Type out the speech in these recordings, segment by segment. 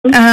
ஆ,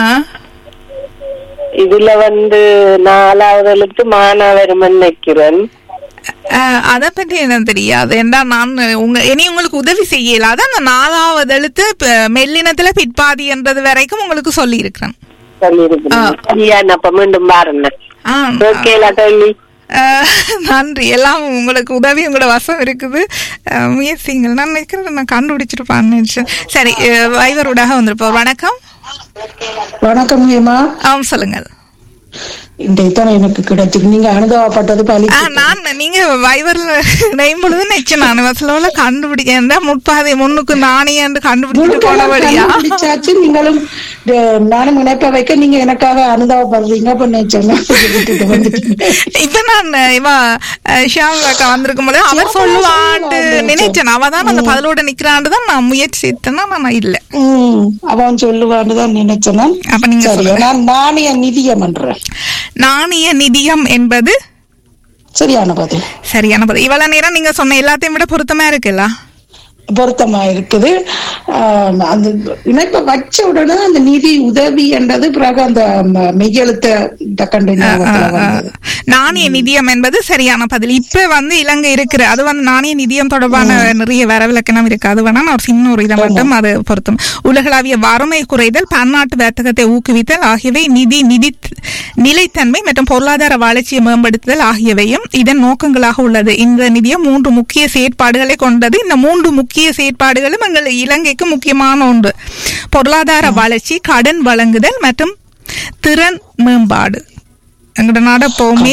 இதுல வந்து நாலாவது எழுத்து மானாவரம் நினைக்கிறேன் ஆ, அத பத்தி எனக்கு தெரியாது ஏண்டா நான் உங்க இனி உங்களுக்கு உதவி செய்யல அதான் அந்த நாலாவது எழுத்து ப- மெல்லினத்துல பிற்பாதி என்றது வரைக்கும் உங்களுக்கு சொல்லி இருக்கிறேன் சொல்லியிருக்கிறேன் சரியா நான் அப்ப மீண்டும் பாருங்க ஓகேலா தோழி நன்றி எல்லாம் உங்களுக்கு உதவி உங்களோட வசம் இருக்குது ஆ, முயற்சிங்கள் நான் நினைக்கிறேன் நான் கண்டுபிடிச்சிருப்பான்னு நினைச்சேன் சரி வைவரோடாக வந்திருப்போம் வணக்கம் வணக்கம் ஹேமா ஆம் சொல்லுங்கள் இந்த இத்தனை எனக்கு கிடைச்சிருக்கு நீங்க அனுபவப்பட்டது பலி ஆ, நான் நீங்க வைவர்ல இணையும் பொழுது நினைச்சேன் நான் வசலோல கண்டுபிடிக்க முற்பாதை முன்னுக்கு நானே என்று கண்டுபிடிச்சிட்டு போனபடியா கண்டுபிடிச்சாச்சு நீங்களும் அஹ், நானும் இணைப்ப வைக்க நீங்க எனக்காக அனுபவப்படுறீங்க அப்ப நினைச்சேன் விட்டுட்டு வந்துட்டீங்க. இப்ப நான் இவ ஷியாமலாக்கா வந்திருக்கும் போது அவர் சொல்லுவான்ட்டு நினைச்சேன் அவ தான் அந்த பதிலோட நிக்கிறான்னு தான் நான் முயற்சி செய்தேன்னா நான் இல்ல ம், அவன் சொல்லுவான்னு தான் நினைச்சேன் நான். அப்ப நீங்க சரி சொல்லுங்க நான் நாணய நிதியம் என்றேன் நாணய நிதியம் என்பது சரியான பதில் சரியான பதில் இவ்வளவு நேரம் நீங்க சொன்ன எல்லாத்தையும் விட பொருத்தமா இருக்குல்ல பொருத்தமா இருக்குது ஆஹ், அந்த இணைப்ப வச்ச உடனே அந்த நிதி உதவி என்றது பிறகு அந்த ம- மெய்யெழுத்த டக்கண்டு ஞாபகத்துல வந்தது நாணய நிதியம் என்பது சரியான பதில் இப்ப வந்து இலங்கை இருக்கிற அது வந்து நாணய நிதியம் தொடர்பான நிறைய வரவிலக்கணம் இருக்கு அது வேணா நான் ஒரு சின்ன ஒரு இதை மட்டும் அது பொருத்தும் உலகளாவிய வறுமை குறைதல் பன்னாட்டு வர்த்தகத்தை ஊக்குவித்தல் ஆகியவை நிதி நிதி நிலைத்தன்மை மற்றும் பொருளாதார வளர்ச்சியை மேம்படுத்துதல் ஆகியவையும் இதன் நோக்கங்களாக உள்ளது இந்த நிதியம் மூன்று முக்கிய செயற்பாடுகளை கொண்டது இந்த மூன்று முக்கிய செயற்பாடுகளும் எங்கள் இலங்கைக்கு முக்கியமான ஒன்று பொருளாதார வளர்ச்சி கடன் வழங்குதல் மற்றும் திறன் மேம்பாடு எங்களோட நாடு எப்பவுமே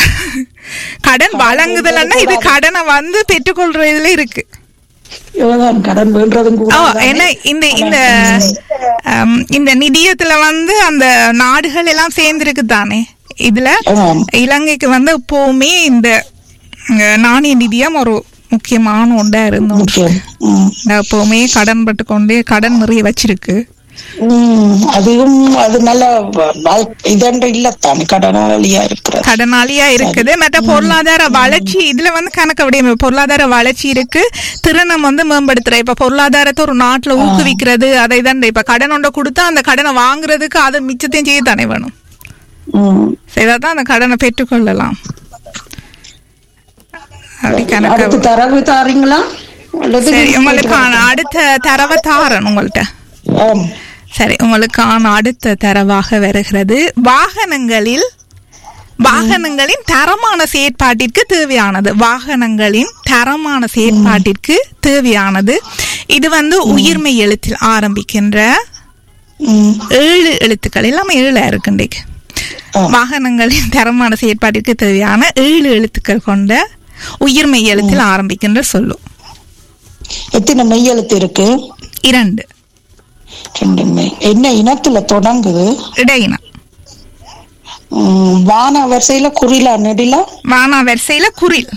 கடன் வழங்குதல்னா இது கடனை வந்து பெற்றுக்கொள்றதுல இருக்கு இவதான் கடன் வேண்டதும் கூட ஓ, ஏன்னா இந்த இந்த ஆம், இந்த நிதியத்துல வந்து அந்த நாடுகள் எல்லாம் சேர்ந்திருக்கு தானே இதுல ஆமாம். இலங்கைக்கு வந்து எப்பவுமே இந்த அஹ், நாணய நிதியம் ஒரு முக்கியமான ஒன்றா இருந்தோம் முக்கியம் ம். எப்பவுமே கடன் பட்டு கொண்டே கடன் நிறைய வச்சிருக்கு ம், அதுவும் அது நல்ல வ- இதென்று இல்லத்தானே கடனாளியா இருக்கிறது கடனாளியா இருக்குது மற்ற பொருளாதார வளர்ச்சி இதுல வந்து கணக்கு அப்படியே பொருளாதார வளர்ச்சி இருக்கு திறனை வந்து மேம்படுத்துற இப்ப பொருளாதாரத்தை ஒரு நாட்டுல ஊக்குவிக்கிறது அதை தான் இப்ப கடன் ஒன்றை கொடுத்தா அந்த கடனை வாங்குறதுக்கு அதை மிச்சத்தையும் செய்ய தானே வேணும் ம். செய்தாதான் அந்த கடனை பெற்றுக்கொள்ளலாம் அப்படி அடுத்து கணக்கு தரவு தாரீங்களா அல்லது சரி உங்களுக்கான அடுத்த தரவை தாரன் உங்கள்ட்ட ஆம். சரி உங்களுக்கான அடுத்த தரவாக வருகிறது வாகனங்களில் வாகனங்களின் தரமான செயற்பாட்டிற்கு தேவையானது வாகனங்களின் தரமான செயற்பாட்டிற்கு தேவையானது இது வந்து உயிர்மை எழுத்தில் ஆரம்பிக்கின்ற ம். ஏழு எழுத்துக்கள் எல்லாமே ஏழா இருக்கு இன்றைக்கு ஆ. வாகனங்களின் தரமான செயற்பாட்டிற்கு தேவையான ஏழு எழுத்துக்கள் கொண்ட உயிர்மை எழுத்தில் ஆரம்பிக்கின்ற சொல்லும் எத்தனை மெய்யெழுத்து இருக்கு இரண்டு ரெண்டு மெய் என்ன இனத்துல தொடங்குது இடையினம் ம், வான வரிசையில குறிலா நெடிலா வானா வரிசையில குரில்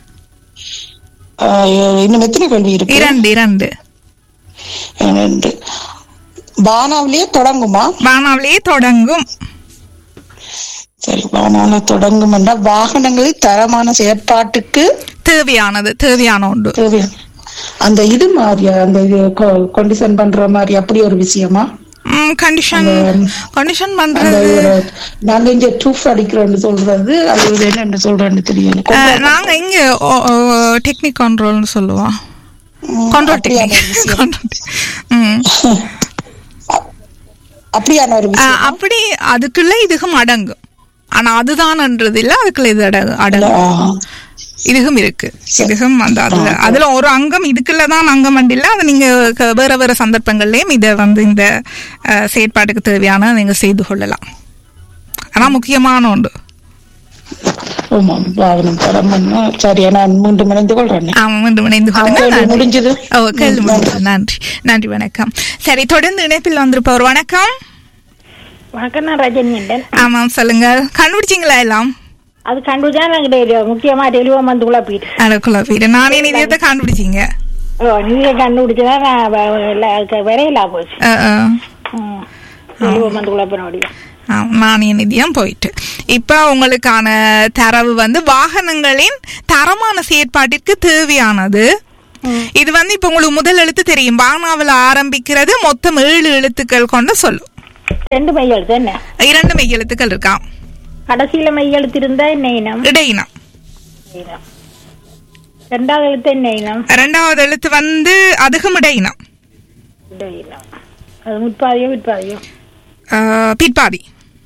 ஆஹ், இன்னும் எத்தனை கேள்வி இருக்கு இரண்டு இரண்டு ரெண்டு வானாவிலேயே தொடங்குமா வானாவிலேயே தொடங்கும் சரி வானாவில தொடங்கும் என்றால் வாகனங்களில் தரமான செயற்பாட்டுக்கு தேவையானது தேவையான ஒன்று தேவை அந்த இது மாதிரியா அந்த இது கண்டிஷன் பண்ற மாதிரி அப்படி ஒரு விஷயமா கண்டிஷன் கண்டிஷன் அந்த பண்றது ஒரு நாங்க இங்க டூஃப் அடிக்கிறோம்னு சொல்றது அது ஒரு என்னன்னு சொல்றேன்னு தெரியல அஹ், நாங்க இங்க டெக்னிக் கண்ட்ரோல்னு சொல்லுவோம் ம், கண்ட்ரோல் அப்படியான ஒரு டெக்னிக் விஷயம். கண்ட்ரோல் அப்படியான ஒரு விஷயம் அப்படி அதுக்குள்ள இதுகும் அடங்கும் ஆனா அதுதான்ன்றது இல்ல அதுக்குள்ள இது அடங்கு அடங்கும் ஆஹ். இதுகும் இருக்கு இதுகும் அந்த அதுல அதுல ஒரு அங்கம் இதுக்குள்ள தான் அங்கம் வந்து இல்ல அது நீங்க க- வேற வேற சந்தர்ப்பங்கள்லயும் இத வந்து இந்த அஹ், செயற்பாட்டுக்கு தேவையான நீங்க செய்து கொள்ளலாம் ஆனா முக்கியமான ஒன்று ஆமாம் வாகனம் தரம் பண்ணா சரி நான் மீண்டும் இணைந்து கொள்றேன் ஆமாம் மீண்டும் இணைந்து கொள்ளுங்க கேள்வி நன்றி. முடிஞ்சது. ஓ கேள்வி முடிஞ்சது நன்றி நன்றி வணக்கம் சரி தொடர்ந்து இணைப்பில் வந்திருப்பவர் வணக்கம் வணக்கம் நான் ரஜினியண்டன் ஆமாம் சொல்லுங்க கண்டுபிடிச்சிங்களா எல்லாம் அது கண்டுதான் நாங்க முக்கியமா டெலிவம் வந்து குழப்பிட்டு அதுக்குள்ள போயிட்டு நானே நிதியத்தை கண்டுபிடிச்சிங்க ஓ நீங்க கண்டுபிடிச்சதான் நான் வ- இல்ல, அதுக்கு விரையிலா போச்சு அஹ், அஹ். டெலிவம் வந்து குழப்பின முடியும் ஆம், நாணய நிதியம் போயிட்டு இப்ப உங்களுக்கான தரவு வந்து வாகனங்களின் தரமான செயற்பாட்டிற்கு தேவையானது இது வந்து இப்ப உங்களுக்கு முதல் எழுத்து தெரியும் பானாவில் ஆரம்பிக்கிறது மொத்தம் ஏழு எழுத்துக்கள் கொண்ட சொல்லும் ரெண்டு மெய் எழுத்து என்ன இரண்டு மெய் எழுத்துக்கள் இருக்கா கடைசியில மெய் எழுத்து இருந்தா என்ன இனம் இடையினம் இனம். ரெண்டாவது எழுத்து என்ன இனம் இரண்டாவது எழுத்து வந்து அதுகும் இடையினம் இந்த இனம் அது முற்பாதியோ பிற்பாதியோ ஆஹ், பிற்பாதி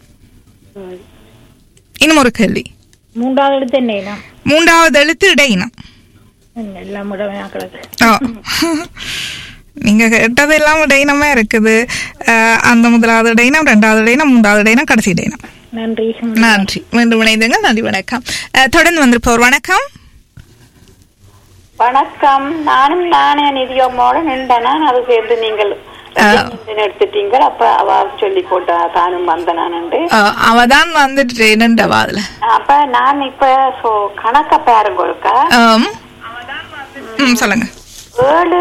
இன்னும் ஒரு கேள்வி மூன்றாவது எழுத்து என்ன இனம் மூன்றாவது எழுத்து இடையினம் என்ன, எல்லாம் முடமையா கிடக்கு ஓ. நீங்க கேட்டது எல்லாம் இடையினமா இருக்குது ஆஹ், அந்த முதலாவது இடையினம் ரெண்டாவது இடையினம் மூன்றாவது இடையினம் கடைசி இடையினம் நன்றி நன்றி மீண்டும் இணைந்துங்க நன்றி வணக்கம் ஆஹ், தொடர்ந்து வந்திருப்போர் வணக்கம் வணக்கம் நானும் நானே நிதியம்மோட நின்றனா அது சேர்ந்து நீங்கள் எடுத்துட்டீங்க அப்ப அவ சொல்லி போட்டா தானும் வந்தனான்னு ஆஹ், அவதான் வந்துட்டு நின்றவா அதுல அப்ப நான் இப்ப சோ கணக்க பாருங்க ஒருக்கா ஆம். ம் சொல்லுங்க ஏழு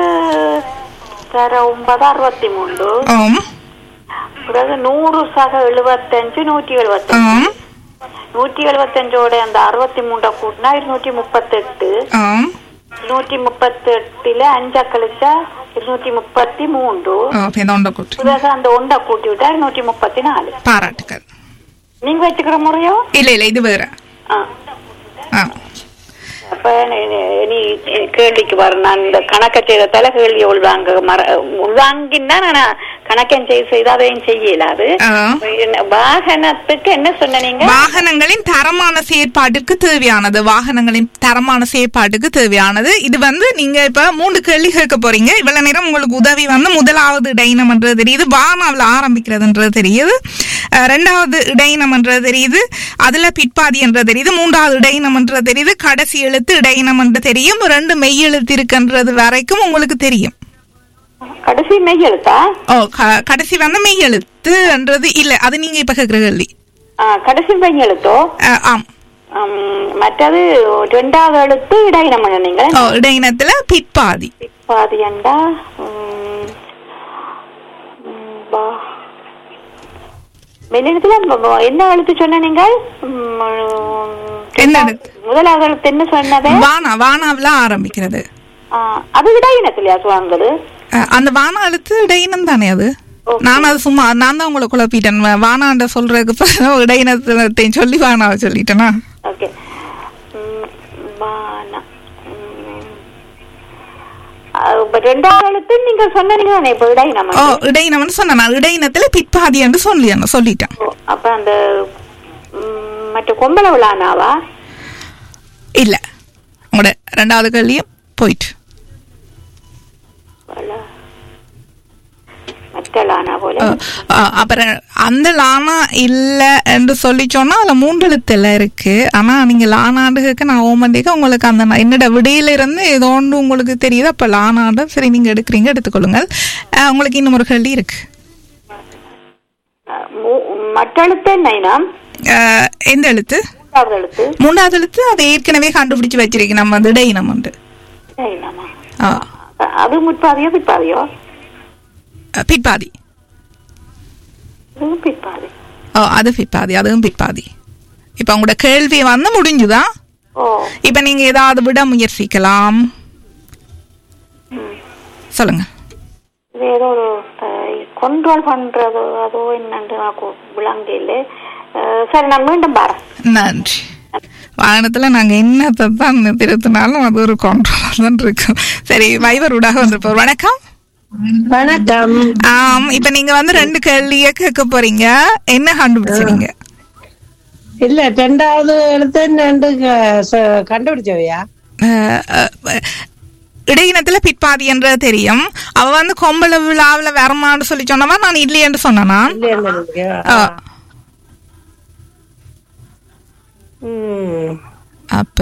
தர ஒன்பது அறுபத்தி மூன்று ஆம் பிறகு நூறு சக எழுபத்தஞ்சு நூற்றி எழுபத்தஞ்சு ஆம் நூற்றி எழுபத்தஞ்சோட அந்த அறுபத்தி மூன்றை கூட்டினா இருநூற்றி முப்பத்தெட்டு ஆம் நூற்றி முப்பத்தி எட்டுல அஞ்சா கழிச்சா இருநூற்றி முப்பத்தி மூன்று பேதோண்ட கூட்டு பிறகு அந்த ஒண்டை கூட்டி விட்டா இருநூற்றி முப்பத்தி நாலு பாராட்டுக்கள் நீங்க வச்சுக்கிற முறையோ இல்ல இல்ல இது வேற ஆ. ஆ அப்ப நீ- நீ- நீ கேள்விக்கு வர நான் இந்த கணக்க செய்ததால கேள்வி உள்வாங்க மற உள்வாங்கின்னா நான் கணக்கன் செய்ய செய்து அதையும் செய்யல அது ஆ. வாகனத்துக்கு என்ன சொன்ன நீங்க வாகனங்களின் தரமான செயற்பாட்டிற்கு தேவையானது வாகனங்களின் தரமான செயற்பாட்டுக்கு தேவையானது இது வந்து நீங்க இப்ப மூன்று கேள்வி கேட்க போறீங்க இவ்வளவு நேரம் உங்களுக்கு உதவி வந்து முதலாவது இடையினம்ன்றது தெரியுது வானாவில் ஆரம்பிக்கிறதுன்றது தெரியுது அஹ், ரெண்டாவது இடையினம்ன்றது தெரியுது அதுல பிற்பாதி என்றது தெரியுது மூன்றாவது இடையினம்ன்றது தெரியுது கடைசி எழுத்து இடையினம் என்று தெரியும் ரெண்டு மெய் எழுத்து இருக்குன்றது வரைக்கும் உங்களுக்கு தெரியும் கடைசி மெய் எழுத்தா ஓ க- கடைசி வந்து மெய் எழுத்துன்றது இல்ல அது நீங்க இப்ப கேட்கிற கேள்வி ஆ, கடைசி மெய் எழுத்தோ அஹ், ஆம் ஆம், மற்றது ரெண்டாவது எழுத்து இடையினம் நீங்க ஓ இடையினத்துல பிற்பாதி பாதி அண்டா ம், ம், பா- மெல்லினத்துல ப- ப- என்ன எழுத்து சொன்ன நீங்க ம், என்ன எழுத்து? முதலாவது எழுத்து என்ன சொன்னது வானா வானாவில் ஆரம்பிக்கிறது ஆ, அது இடையினத்திலயா சுவாங்கது அஹ், அந்த வானா எழுத்து இடையினம் தானே அது நான் அது சும்மா நான் தான் உங்களை குழப்பிட்டேன் வா- வானாண்ட சொல்றதுக்கு பதிலா இடையினத்தையும் சொல்லி வானாவை சொல்லிட்டேனா ஓகே ம், பானா. ம். அது இப்ப ரெண்டாவது எழுத்து நீங்க சொன்னீங்க தானே இப்ப இடையினம் ஓ இடையினம்னு சொன்னேன் நான் இடையினத்துல பிற்பாதி என்று சொல்லி சொல்லிட்டேன் ஓ, அப்ப அந்த ம், மற்ற கொம்பள விழானாவா இல்ல உங்களோட ரெண்டாவது கேள்வியும் போயிட்டு வள- மற்ற லானா போல அஹ், அஹ், அப்புறம் அந்த லானா இல்ல என்று சொல்லி சொன்னா அதுல மூன்று எழுத்துல இருக்கு ஆனா நீங்க லானாண்டுக்கு நான் ஓமண்டிக்க உங்களுக்கு அந்த ந- என்னோட விடையில இருந்து ஏதோ ஒன்று உங்களுக்கு தெரியுது அப்ப லானாண்டு சரி நீங்க எடுக்கிறீங்க எடுத்துக்கொள்ளுங்கள் அஹ், உங்களுக்கு இன்னும் ஒரு கேள்வி இருக்கு அஹ், மூ- மற்ற எழுத்து என்ன அஹ், எந்த எழுத்து மூன்றாவது எழுத்து மூன்றாவது எழுத்து அதை ஏற்கனவே கண்டுபிடிச்சு வச்சிருக்கேன் நம்ம அந்த இடையினம் உண்டு இடையினமா அஹ், அஹ், அது முற்பாதியோ பிற்பாதியோ அஹ், பிற்பாதி அதுவும் பிற்பாதி ஓ அது பிற்பாதி அதுவும் பிற்பாதி இப்ப உங்களோட கேள்வி வந்து முடிஞ்சுதா ஓ இப்ப நீங்க ஏதாவது விட முயற்சிக்கலாம் சொல்லுங்க இது ஏதோ ஒரு கண்ட்ரோல் பண்றது அதோ என்னன்னு எனக்கு விளங்கல அஹ், சரி நான் மீண்டும் பாறேன் நன்றி வாகனத்துல நாங்க என்னத்தை தான் திருத்தினாலும் அது ஒரு கண்ட்ரோல் தான் இருக்கும் சரி வைவர் ஊடாக வந்திருப்போம் வணக்கம் வணக்கம் ஆம் இப்ப நீங்க வந்து ரெண்டு கேள்விய கேட்க போறீங்க என்ன கண்டுபிடிச்சீங்க இல்ல ரெண்டாவது எழுத்து ரெண்டு க- ச- கண்டுபிடிச்சவையா அஹ், அஹ், இடையினத்துல பிற்பாதி என்றது தெரியும் அவ வந்து கொம்பள விழாவுல வரமான்னு சொல்லி சொன்னவா நான் இல்லையென்று சொன்னனா இல்லைன்னு நினைக்கிறேன். ஆ. ம். அப்ப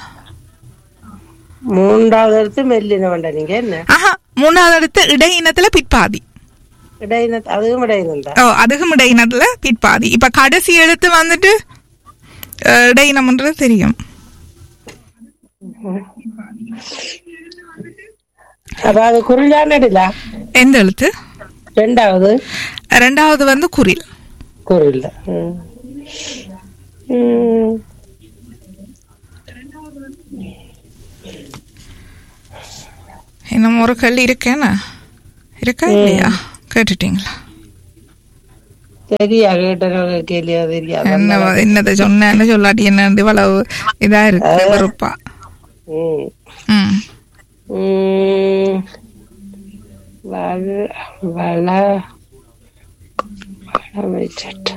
மூன்றாவது எழுத்து மெல்லின வேண்டாம் நீங்க என்ன ஆஹா மூணாவது அடுத்து இடையினத்துல பிற்பாதி இடையின அதுவும் இடையினம் தான் ஓ அதுக்கும் இடையினத்துல பிற்பாதி இப்ப கடைசி எழுத்து வந்துட்டு அஹ், இடையினம்ன்றது தெரியும் அப்ப அது குரலானடில எந்த எழுத்து ரெண்டாவது ரெண்டாவது வந்து குரில் குரல் இன்னும் ஒரு கல் இருக்கேன்னு இருக்கா இல்லையா கேட்டுட்டீங்களா சரியா கேட்ட கேள்வியா தெரியாது என்ன என்னதை சொன்னேன்னு சொல்லாட்டி என்ன இவ்வளவு இதா இருக்கு வெறுப்பா ம். ம் ம். வள வள வளமைச்சட்டை.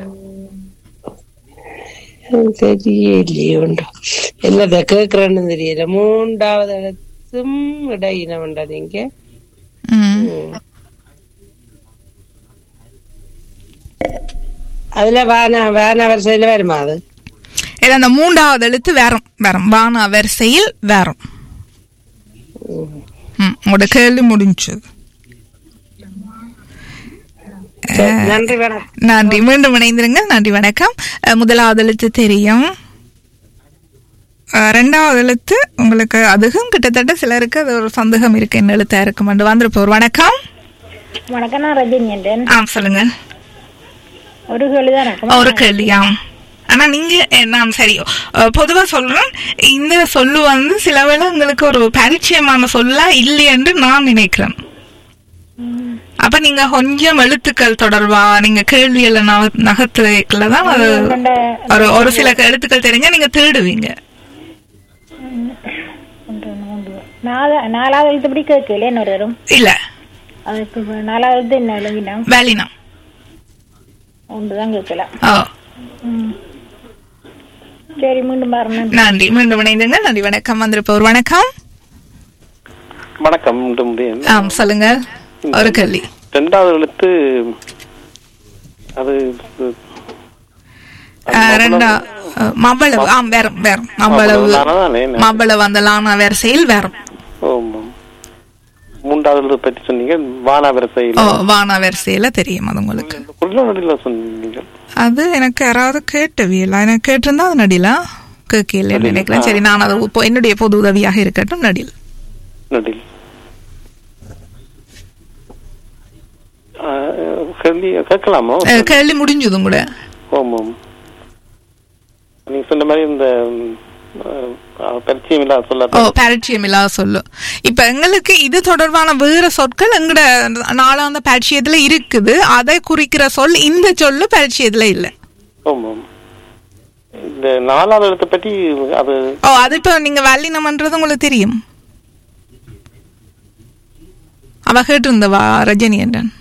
தெரியலையே உண்டு என்னத கேக்குறேன்னு தெரியல மூன்றாவது இடத்தும் இடையினவண்டா நீங்க ம் ம். அதுல வான வான வரிசையில வருமா அது இது அந்த மூன்றாவது எழுத்து வேறும் வேறும் வான வரிசையில் வேறும் ம் உங்களோட கேள்வி முடிஞ்சது சரி, நன்றி வணக்கம் நன்றி மீண்டும் இணைந்திருங்க நன்றி வணக்கம் அஹ், முதலாவது எழுத்து தெரியும் அஹ், ரெண்டாவது எழுத்து உங்களுக்கு அதுவும் கிட்டத்தட்ட சிலருக்கு அது ஒரு சந்தேகம் இருக்கு என்ன எழுத்தா இருக்கும் வந்திருப்போர் வணக்கம் வணக்கம் நான் ரஜினி என்றேன் ஆ சொல்லுங்க ஒரு கேள்விதான் இருக்கும் ஒரு கேள்வியாம் ஆனா நீங்க அஹ், நான் சரி அஹ், பொதுவா சொல்றேன் இந்த சொல்லு வந்து சில வேளை உங்களுக்கு ஒரு பரிச்சயமான சொல்லா இல்லை என்று நான் நினைக்கிறேன் அப்ப நீங்க கொஞ்சம் எழுத்துக்கள் தொடர்பா நீங்க கேள்வியில நகத்துல தான் அது ஒரு ஒரு சில எழுத்துக்கள் தெரிஞ்சா நீங்க தேடுவீங்க ஒன்று, மூன்று. நாலா- நாலாவது எழுத்துப்படி கேட்கல என்ன வரும் இல்ல அதுக்கு இப்ப நாலாவது எழுத்து என்ன எழுதினா வேலினம் ஒன்றுதான் கேட்கலாம் ஓ ம். சரி மீண்டும் வரணும் நன்றி மீண்டும் இணைந்துங்க நன்றி வணக்கம் வந்திருப்போர் வணக்கம் வணக்கம் இன்று முடியும் ஆம் சொல்லுங்க ஒரு கேள்வி ரெண்டாவது எழுத்து அது அது அஹ், ரெண்டா அஹ், மவ்வளவு ஆம் வேறும் வேறும் மவ்வளவு தானே மவ்வளவு அந்த லானா வரிசையில் வேறும் ஆமாம். மூன்றாவது எழுத்து பற்றி சொன்னீங்க வானாவரசையில் ஓ வானா வரிசையில தெரியும் அது உங்களுக்கு குள்ளநடில சொன்னீங்க அது எனக்கு யாராவது கேட்டவியல எனக்கு கேட்டிருந்தா அது நடிலா கேட்கல நினைக்கிறேன் சரி நான் அது இப்போ என்னுடைய பொது உதவியாக இருக்கட்டும் நடில் நடில் ஆ, கேள்வி கேட்கலாமோ அஹ், கேள்வி முடிஞ்சதும் கூட ஆமாம் நீங்க சொன்ன மாதிரி இந்த ம், ஆ, பரிச்சயம் இல்லாத ஓ சொல்ல பரிச்சயம் இல்லாத சொல்லு இப்ப எங்களுக்கு இது தொடர்பான வேற சொற்கள் எங்கட நாளாந்த பரிச்சயத்துல இருக்குது அதை குறிக்கிற சொல் இந்த சொல்லு பரிச்சயத்துல இல்ல ஆமாம் இந்த நாலாவது எழுத்தை பற்றி அது ஓ அது இப்ப நீங்க வல்லினம்ன்றது உங்களுக்கு தெரியும் அவ கேட்டிருந்தவா ரஜினி என்றன்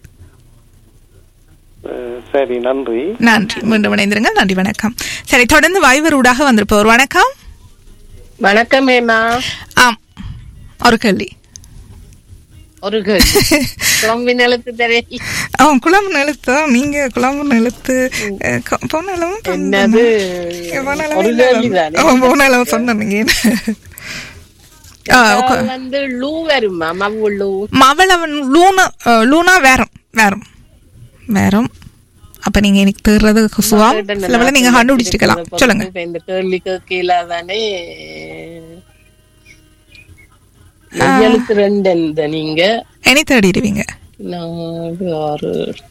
அஹ், சரி நன்றி நன்றி மீண்டும் இணைந்திருங்க நன்றி வணக்கம் சரி தொடர்ந்து வாய்வர் ஊடாக வந்திருப்பவர் வணக்கம் வணக்கம் ஏமா ஆம் ஒரு கேள்வி ஒரு கேள்வி குழம்பின் எழுத்து தெரியல ஆ குழம்பு நிலத்தோ நீங்க குழம்பு நிலத்து போனாலும் என்னது ஒரு கேள்வி தானே போனாலும் சொன்னீங்க அது வந்து லூ வருமா மவ்வு லூ மவளவன் லூனா அஹ், லூனா வேறம் வேறம் வேறம் அப்ப நீங்க எனக்கு தேர்றது சுவாம் சில வேளை நீங்க கண்டுபிடிச்சிருக்கலாம் சொல்லுங்க இப்ப இந்த கேள்வி கேட்கல தானே எழுத்து ரெண்டு இந்த நீங்க இனி தேடிடுவீங்க நாலு ஆறு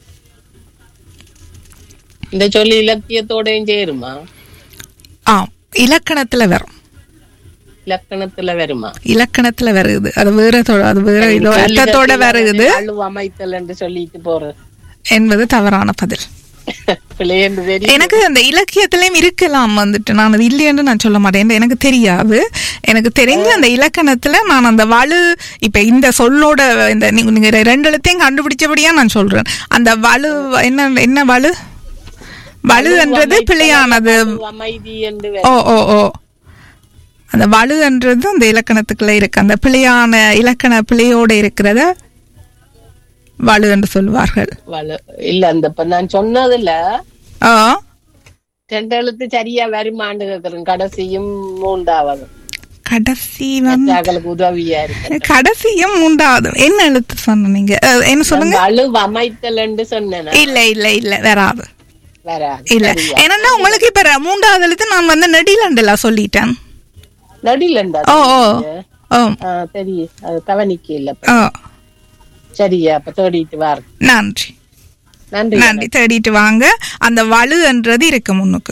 இந்த சொல்லி இலக்கியத்தோடயும் சேருமா ஆ இலக்கணத்துல வரும் இலக்கணத்துல வருமா இலக்கணத்துல வருது அது வேற தொ- அது வேற இதோ அர்த்தத்தோட வருது அழு அமைத்தல் என்று சொல்லிட்டு போறது என்பது தவறான பதில் பிள்ளைன்னு தெரியும் எனக்கு அந்த இலக்கியத்திலயும் இருக்கலாம் வந்துட்டு நான் அது இல்லையென்று நான் சொல்ல மாட்டேன் ஏன்னா எனக்கு தெரியாது எனக்கு தெரிஞ்ச அந்த இலக்கணத்துல நான் அந்த வலு இப்ப இந்த சொல்லோட இந்த நீங்க நீங்க ரெண்டு எழுத்தையும் கண்டுபிடிச்சபடியா நான் சொல்றேன் அந்த வலு என்ன என்ன வலு வலு என்றது பிழையானது அழு அமைதி என்று ஓ ஓ ஓ அந்த வலு என்றது அந்த இலக்கணத்துக்குள்ள இருக்கு அந்த பிழையான இலக்கண பிழையோட இருக்கிறத வலு என்று சொல்வார்கள் வள- இல்ல அந்த இப்ப நான் சொன்னதுல ஆ ரெண்டு எழுத்து சரியா வருமான்னு கேக்குறேன் கடைசியும் மூன்றாவது கடைசி வந்து மற்றவர்களுக்கு உதவியா இருக்கு கடைசியும் மூன்றாவது என்ன எழுத்து சொன்னீங்க அஹ், என்ன சொல்லுங்க அழு அமைத்தல் என்று சொன்னேன் இல்ல இல்ல இல்ல வராது வராது இல்ல சரியா. ஏன்னா உங்களுக்கு இப்ப ர- மூன்றாவது எழுத்து நான் வந்து நெடிலண்டலா சொல்லிட்டேன் நடிலண்டா ஓ ஓ ஓ ஆ, தெரியும் அது கவனிக்க இல்ல ஓ சரியா அப்ப தேடிட்டு வார் நன்றி நன்றி நன்றி தேடிட்டு வாங்க அந்த வலுன்றது இருக்கு முன்னுக்கு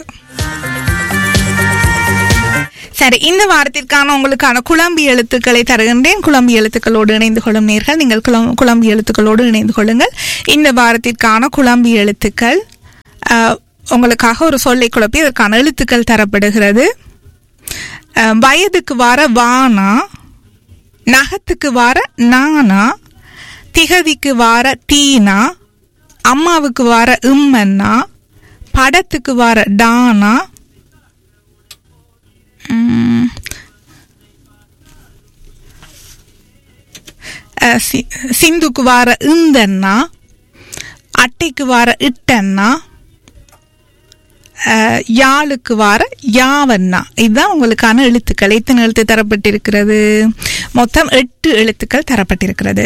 சரி இந்த வாரத்திற்கான உங்களுக்கான குழம்பி எழுத்துக்களை தருகின்றேன் குழம்பி எழுத்துக்களோடு இணைந்து கொள்ளும் நேர்கள் நீங்கள் குளம் குழம்பி எழுத்துக்களோடு இணைந்து கொள்ளுங்கள் இந்த வாரத்திற்கான குழம்பி எழுத்துக்கள் அஹ், உங்களுக்காக ஒரு சொல்லை குழப்பி அதற்கான எழுத்துக்கள் தரப்படுகிறது அஹ், வயதுக்கு வர வானா நகத்துக்கு வர நானா திகதிக்கு வர தீனா அம்மாவுக்கு வர இம்மன்னா படத்துக்கு வர டானா உம், அஹ், சி- சிந்துக்கு வர இந்தன்னா அட்டைக்கு வர இட்டன்னா அஹ், யாழுக்கு வர யாவண்ணா இதுதான் உங்களுக்கான எழுத்துக்கள் எத்தனை எழுத்து தரப்பட்டிருக்கிறது மொத்தம் எட்டு எழுத்துக்கள் தரப்பட்டிருக்கிறது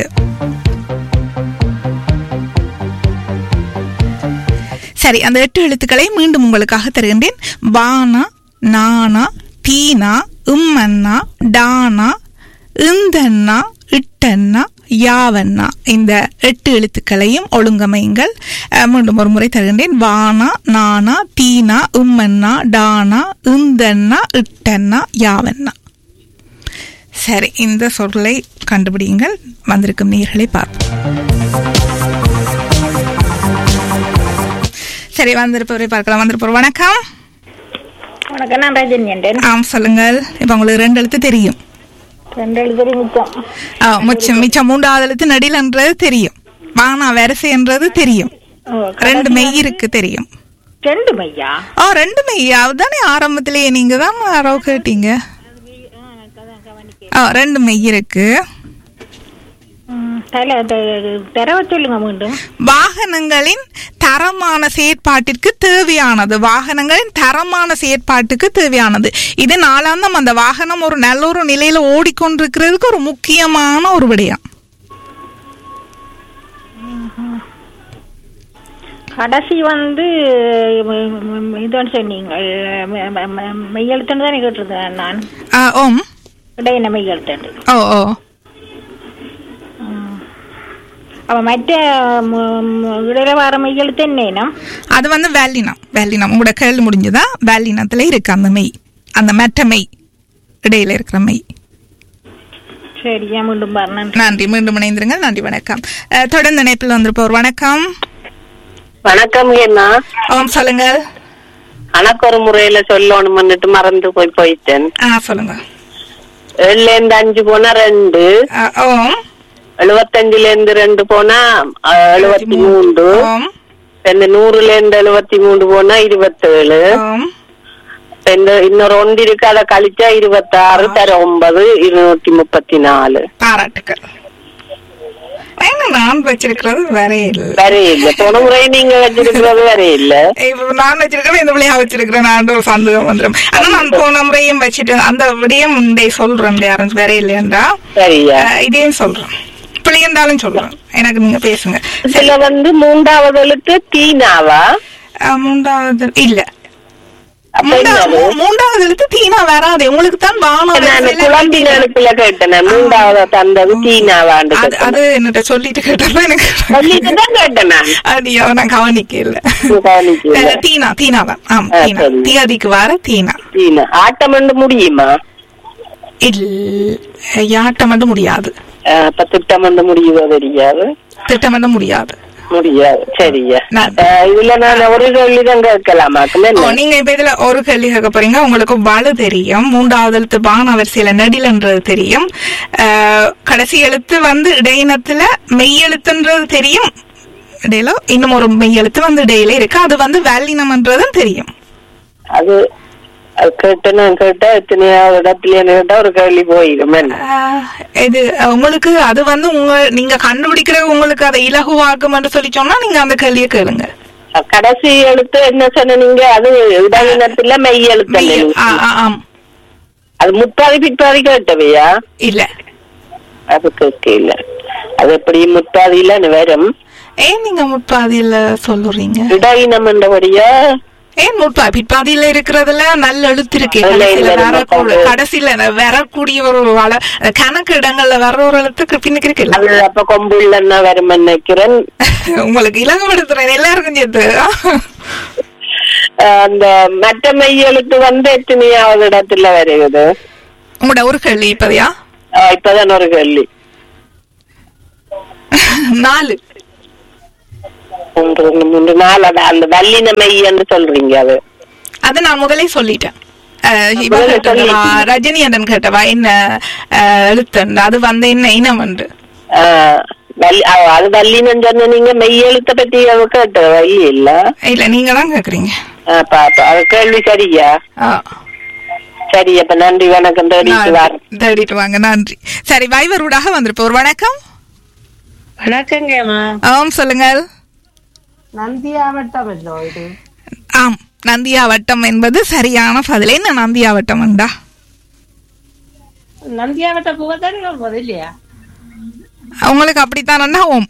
சரி அந்த எட்டு எழுத்துக்களை மீண்டும் உங்களுக்காக தருகின்றேன் வானா நானா தீனா உம்மன்னா டானா இந்தன்னா இட்டன்னா யாவண்ணா இந்த எட்டு எழுத்துக்களையும் ஒழுங்கமையுங்கள் அஹ், மீண்டும் ஒரு முறை தருகின்றேன் வானா நானா தீனா உம்மன்னா டானா இந்தன்னா இட்டன்னா யாவண்ணா சரி இந்த சொல்லை கண்டுபிடியுங்கள் வந்திருக்கும் நீர்களை பார்ப்போம் சரி வந்திருப்பவரை பார்க்கலாம் வந்திருப்பவர் வணக்கம் உனக்கு நான் ரஜினி என்றேன் ஆம் சொல்லுங்கள் இப்ப உங்களுக்கு ரெண்டு எழுத்து தெரியும் ரெண்டு எழுதி மிச்சம் ஆ, மிச்சம் மிச்சம் மூன்றாவது எழுத்து நடிலன்றது தெரியும் வானா வரிசை என்றது தெரியும் ஓ, ரெண்டு மெய் இருக்கு தெரியும் ரெண்டு மையா ஆ ரெண்டு மெய் அதுதானே ஆரம்பத்திலேயே நீங்க தான் யாரோ கேட்டீங்க ஆ ரெண்டு மெய் இருக்கு ம், தல த- தரவ சொல்லுங்க மீண்டும் வாகனங்களின் தரமான செயற்பாட்டிற்கு தேவையானது வாகனங்களின் தரமான செயற்பாட்டுக்கு தேவையானது இது நாளாந்தம் அந்த வாகனம் ஒரு நல்ல ஒரு நிலையில ஓடிக்கொண்டிருக்கிறதுக்கு ஒரு முக்கியமான ஒரு விடயம் கடைசி வந்து இதுன்னு சொன்னீங்க மெய்யெழுத்துன்னு தானே கேட்டிருந்தேன் நான் ஆ, ஓம் இடையின மெய்யெழுத்து ஓ ஓ அவ மற்ற ம- ம- இடையில வர மெய்யெழுத்து என்னன்னா அது வந்து வேலினம் வேலினம் உங்களோட கேள்வி முடிஞ்சதா வேலினத்துல இருக்கு அந்த மெய் அந்த மெட்ட மெய் இடையில இருக்கிற மெய் சரியா மீண்டும் வரணும் நன்றி மீண்டும் இணைந்திருங்கள் நன்றி வணக்கம் அஹ், தொடர்ந்து இணைப்பில் வந்திருப்போர் வணக்கம் வணக்கம் என்ன ஓம் சொல்லுங்கள் கணக்கு ஒரு முறையில சொல்லணும்னுட்டு மறந்து போய் போயிட்டேன் ஆ சொல்லுங்க ஏழுல இருந்து அஞ்சு போனா ரெண்டு அஹ், ஓம் எழுபத்தஞ்சுல இருந்து ரெண்டு போனா அஹ், எழுபத்தி மூன்று ஓம் இந்த நூறுல இருந்து எழுபத்தி மூன்று போனா இருபத்தேழு ஓம் இந்த இன்னொரு ஒன்று இருக்கு அதை கழிச்சா இருபத்தாறு தர ஒன்பது இருநூத்தி முப்பத்தி நாலு பாராட்டுக்கள் ஏங்க நான் வச்சிருக்கிறது வேற இல்ல வேற இல்ல போன முறை நீங்க வச்சிருக்கிறது வேற இல்ல இப்ப நான் வச்சிருக்கிறேன் இந்த விளையா வச்சிருக்கிறேன் நான் ஒரு சந்தேகம் வந்துடும் ஆனா நான் போன முறையும் வச்சுட்டு அந்த விடயம் இதை சொல்றேன் யாரும் வேற இல்லையன்றா சரியா அஹ், இதையும் சொல்றேன் பிள்ளைந்தாலும் சொல்றேன் எனக்கு நீங்க பேசுங்க இதுல வந்து மூன்றாவது எழுத்து தீனாவா அஹ், மூன்றாவது இல்ல அப்ப மூன்றாவது என்னது? மூ- மூன்றாவது எழுத்து தீனா வராது உங்களுக்கு தான் வானம் நான் குழம்பி நினைப்புல கேட்டேன் மூன்றாவது தந்தது தீனாவாண்டு அது அது என்னட்ட சொல்லிட்டு கேட்டப்ப எனக்கு சொல்லிட்டு தான் கேட்டேன் நான் அடியோ நான் கவனிக்க இல்ல கவனிக்கல. அஹ், தீனா தீனா தான் ஆமா ஆ, தீனா சரி. தியாதிக்கு வர தீனா தீனா ஆட்டம் வந்து முடியுமா இல்ல யாட்டம் வந்து முடியாது அஹ், அப்ப திட்டம் வந்து முடியுதோ தெரியாது திட்டம் வந்து முடியாது முடியாது சரியா நான்- அஹ், இதுல நான் ஒரு கேள்விதான் கேட்கலாமாக்கும் ஓ, என்ன நீங்க இப்ப இதுல ஒரு கேள்வி கேட்க போறீங்க உங்களுக்கு வலு தெரியும் மூன்றாவது எழுத்து பான வரிசையில நெடில்ன்றது தெரியும் அஹ், கடைசி எழுத்து வந்து இடையினத்துல மெய் எழுத்துன்றது தெரியும் இடையில இன்னும் ஒரு மெய் எழுத்து வந்து இடையில இருக்கு அது வந்து வேலினம்ன்றதும் தெரியும் அது அது கேட்டு நான் கேட்டா எத்தனையாவது இடத்துல கேட்டா ஒரு கேள்வி போயிடும் என்ன அஹ், இது அஹ், உங்களுக்கு அது வந்து உங்க நீங்க கண்டுபிடிக்கிற உங்களுக்கு அதை இலகுவாக்கும்னு சொல்லி சொன்னா நீங்க அந்த கேள்வியை கேளுங்க கடைசி எழுத்து என்ன சொன்னீங்க அது இடவினத்துல மெய் எழுத்து மெய்- ஆ, ஆ, ஆம் அது முப்பாதி பிற்பாதி கேட்டவையா இல்ல அது கேட்கல அது எப்படி முப்பாதியில வரும் ஏன் நீங்க முற்பாதியில சொல்லுறீங்க இடையினம் என்றபடியா ஏன் முற்பா பிற்பாதியில இருக்கிறதுல நல்ல எழுத்து இருக்கு இல்ல, கடைசியில இல்ல, வரக்கூடிய முற்பாதி. கடைசியில வரக்கூடிய ஒரு வள கணக்கு இடங்கள்ல வர்ற ஒரு எழுத்துக்கு பின்னுக்கு இருக்குல்ல அது அப்ப கொம்பு இல்லைன்னா வரும் நினைக்கிறேன் உங்களுக்கு இலகுபடுத்துறேன் எல்லாருக்கும் சேர்த்து அஹ் அந்த மற்ற மெய் எழுத்து வந்து எத்தனையாவது இடத்துல வருகிறது உங்களோட ஒரு கேள்வி இப்பதையா அஹ் இப்பதான் ஒரு கேள்வி நாலு ஒன்று ரெண்டு மூன்று நாலு அது அந்த வல்லின மெய்யன்னு சொல்றீங்க அது அது நான் முதலே சொல்லிட்டேன் அஹ், இவ முதல்ல கேட்டவா, சொல்லிட்டீங்க. ரஜினி அண்ணன் கேட்டவா என்ன அஹ், எழுத்துண்டு அது வந்து என்ன இனம் உண்டு ஆஹ், வள்ளி அ- அது வல்லினம் சொன்ன நீங்க மெய்யெழுத்த பத்தி அவ கேட்ட வழி இல்ல இல்ல நீங்க தான் கேக்குறீங்க ஆஹ், பாப்பா அது கேள்வி சரியா ஆ. சரி அப்ப நன்றி வணக்கம் தேடிட்டு நான் வரேன் தேடிட்டு வாங்க நன்றி சரி வைவரூடாக வந்திருப்போம் வணக்கம் வணக்கங்கம்மா ஆம் சொல்லுங்கள் நந்தியாவட்டம் இல்லோ இது ஆம் நந்தியாவட்டம் என்பது சரியான பதில் என்ன நந்தியாவட்டம் உண்டா நந்தியாவட்ட பூவத்தானே சொல்றது இல்லையா உங்களுக்கு அப்படித்தான் ஓம்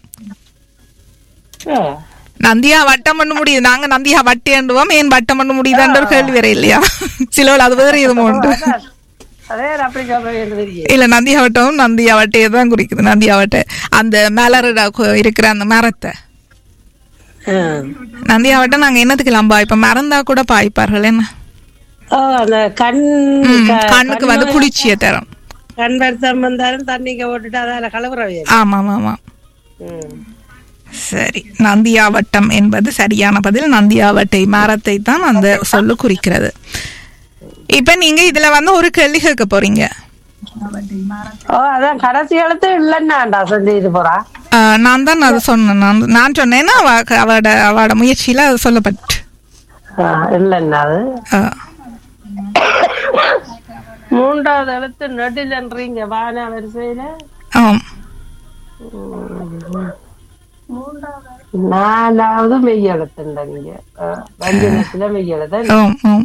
நந்தியா வட்டம் பண்ண முடியுது நாங்க நந்தியா வட்டி எண்டுவோம் ஏன் வட்டம் பண்ண முடியுதுன்ற ஒரு கேள்வி வேற இல்லையா சிலவில் அது வேற எதுவும் உண்டு அதே அப்படி சொல்றது தெரியும் இல்ல நந்தியா வட்டம் நந்தியா வட்டையை தான் குறிக்குது நந்தியா வட்டை அந்த மலரோட கு- இருக்கிற அந்த மரத்தை நந்தியா வட்டம் நாங்க என்னத்துக்கு எல்லாம் பாய்ப்போம் மறந்தா கூட பாய்ப்பார்கள் என்ன ஓ அந்த கண் ம், க- கண்ணுக்கு கண் வந்து குளிர்ச்சியை தரும் கண் வருத்தம் வந்தாலும் தண்ணிக்க போட்டுட்டு அதால கலவுறவே ஆமா ஆமா ஆமா சரி நந்தியாவட்டம் என்பது சரியான பதில் நந்தியாவட்டை மரத்தை தான் அந்த சொல்லு குறிக்கிறது இப்ப நீங்க இதுல வந்து ஒரு கேள்வி கேட்க போறீங்க ஓ அதான் கடைசி எழுத்து இல்லைன்னாண்டா சொல்லிட்டு போறா ஆஹ், நான் தான் அது சொன்னேன் நான் நான் சொன்னேன்னா அவ அவட அவட முயற்சியில அது சொல்லப்பட்டு ஆ, இல்லைன்னா அது ஆஹ், மூன்றாவது எழுத்து நெடிலன்றீங்க வான வரிசையில ஆம் நாலாவது மெய் எழுத்துண்ட நீங்க ஆ, வஞ்சனத்துல மெய் எழுத ஆம் ஆம்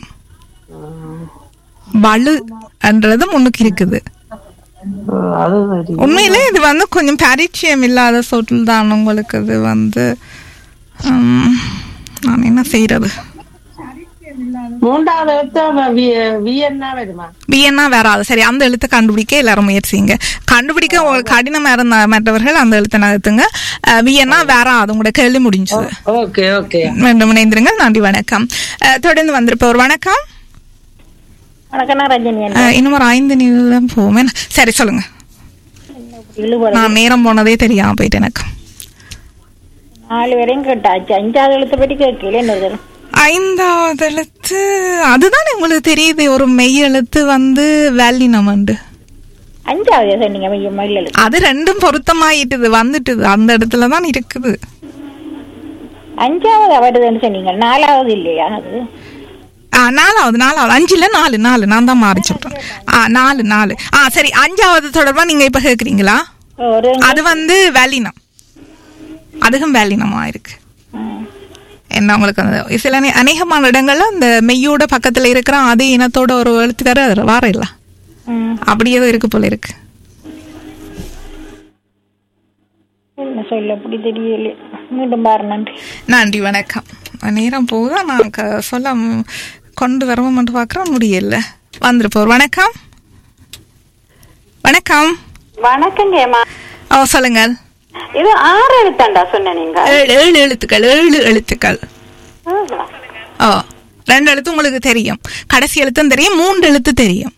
வலு என்றது முன்னுக்கு இருக்குது அது சரி உண்மையிலே இது வந்து கொஞ்சம் பரிச்சயம் இல்லாத சொல் தான் உங்களுக்கு இது வந்து உம், நான் என்ன செய்யறது மூன்றாவது எழுத்து அவன் வி- வியன்னா வருமா வியன்னா வராது சரி அந்த எழுத்தை கண்டுபிடிக்க எல்லாரும் முயற்சிங்க கண்டுபிடிக்க உங்களுக்கு கடினமா இருந்த மற்றவர்கள் அந்த எழுத்தை நகர்த்துங்க அஹ், வியன்னா வராது உங்களோட கேள்வி முடிஞ்சது ஓகே ஓகே மீண்டும் இணைந்திருங்கள் நன்றி வணக்கம் அஹ், தொடர்ந்து வந்திருப்பவர் வணக்கம் வணக்கம் நான் ரஜினி அஹ், இன்னும் ஒரு ஐந்து நிமிடம் போவோமே சரி சொல்லுங்க இழுவரம் நான் நேரம் போனதே தெரியாம போயிட்டு எனக்கு நாலு வரையும் கேட்டாச்சு அஞ்சாவது எழுத்தை பற்றி கேட்கல என்னது ஐந்தாவது எழுத்து அதுதானே உங்களுக்கு தெரியுது ஒரு மெய் எழுத்து வந்து வேலினம் உண்டு அஞ்சாவது சொன்னீங்க மைய மயில் எழுத்து அது ரெண்டும் பொருத்தமாயிட்டுது வந்துட்டுது அந்த இடத்துல தான் இருக்குது அஞ்சாவது வருதுன்னு சொன்னீங்க நாலாவது இல்லையா அது ஆ நாலாவது நாலாவது அஞ்சுல நாலு நாலு நான் தான் மாறி சொல்றேன் ஆ நாலு நாலு ஆ சரி அஞ்சாவது தொடர்பா நீங்க இப்ப கேக்குறீங்களா ஒரு அது வந்து வேலினம் அதுவும் வேலினமா இருக்கு ம். என்ன உங்களுக்கு அந்த சில நே- அநேகமான இடங்கள்ல அந்த மெய்யோட பக்கத்துல இருக்கிற அதே இனத்தோட ஒரு எழுத்து வேற வார இல்ல ம். அப்படியே தான் இருக்கு போல இருக்கு என்ன சொல்ல அப்படி தெரியல மீண்டும் பாரு நன்றி நன்றி வணக்கம் நேரம் போகுதா நான் க- சொல்ல ம், கொண்டு வரவும் மட்டும் பார்க்குறோம் முடியல வந்துருப்போர் வணக்கம் வணக்கம் வணக்கங்க ஏமா ஓ சொல்லுங்கள் இது ஆறு எழுத்தாண்டா சொன்ன நீங்க ஏழு ஏழு எழுத்துக்கள் ஏழு எழுத்துக்கள் ஆமா. ஓ ரெண்டு எழுத்து உங்களுக்கு தெரியும் கடைசி எழுத்தும் தெரியும் மூன்று எழுத்து தெரியும்